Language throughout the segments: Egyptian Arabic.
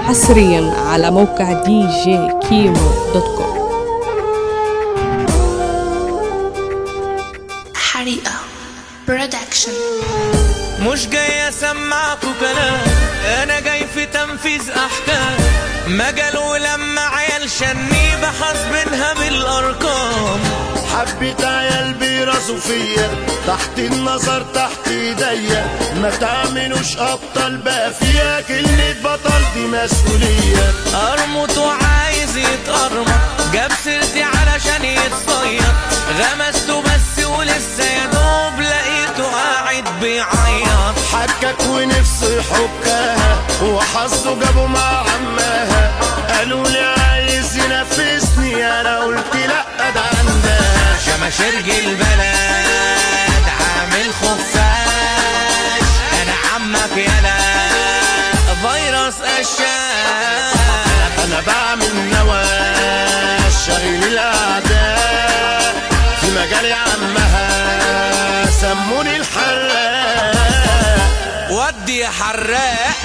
حصريا على موقع دي جي كيمو دوت كوم حريقة برودكشن مش جاي اسمعكوا كلام انا جاي في تنفيذ احكام مجال ولما عيال شني بحاسبينها بالارقام حبيت عيال بيرازوا فيا تحت النظر تحت ايديا ما تعملوش ابطال بقى فيها كلمة بطل دي مسؤولية ارمط وعايز يتقرمط جاب سيرتي علشان يتصيد غمسته بس ولسه يا دوب لقيته قاعد بيعيط حكك ونفسه يحكها وحظه جابه مع عمها قالوا لي عايز ينفسني انا قلت لا ده عندها شماشرج البلد عامل خفاش انا عمك يالا فيروس قشاش انا بعمل نواش شايل الاعداء في مجال عمها سموني الحراق ودي يا حراق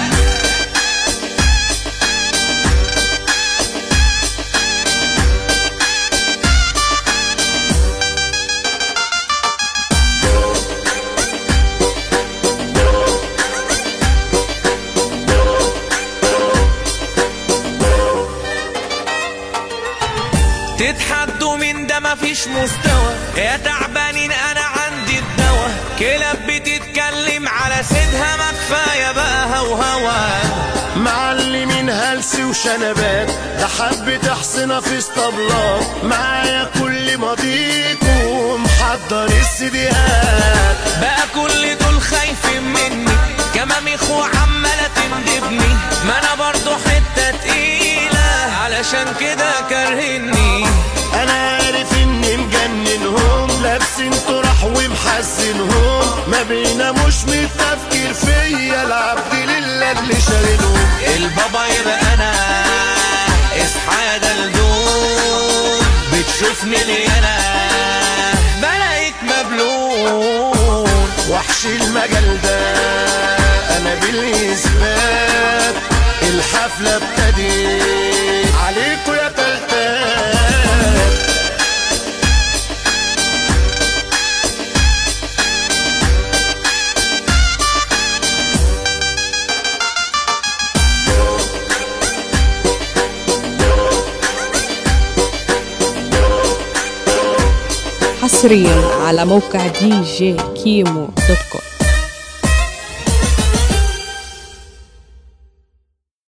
تتحدوا من ده مفيش مستوى يا تعبانين انا عندي الدواء كلاب بتتكلم على سيدها ما كفايه بقى هوهوا معلمين هلس وشنبات ده حبة حصنة في اسطبلات معايا كل ماضيكم محضر السيديهات بقى كل دول خايفين مني كمان اخوة عمالة تندبني ما انا برضو حتة تقيلة علشان كده كارهني انا عارف اني مجننهم لابسين طرح ومحزنهم ما بيناموش من التفكير فيا العبد لله اللي شايلهم البابا يبقى انا اصحى يا دلدول بتشوفني لي انا بلاقيك مبلول وحش المجال ده انا بالاثبات الحفله ابتدت عليكوا يا تلتات حصريا على موقع دي جي كيمو دوت كوم